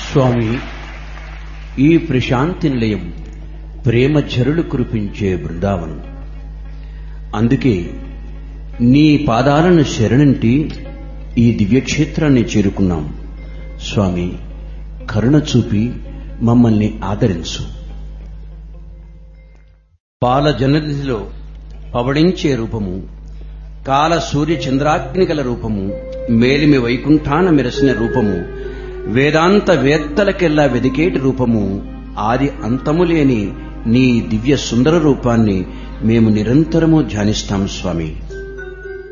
స్వామి ఈ ప్రశాంతి నిలయం ప్రేమ ఝరులు కురిపించే బృందావనం అందుకే నీ పాదాలను శరణంటి ఈ దివ్యక్షేత్రాన్ని చేరుకున్నాం స్వామి కరుణ చూపి మమ్మల్ని ఆదరించు పాల జనదిలో పవడించే రూపము కాల సూర్య చంద్రాగ్ని గల రూపము మేలిమి వైకుంఠాన మెరసిన రూపము వేదాంత వేత్తలకెల్లా వెదికేటి రూపము ఆది అంతము లేని నీ దివ్య సుందర రూపాన్ని మేము నిరంతరము ధ్యానిస్తాం స్వామి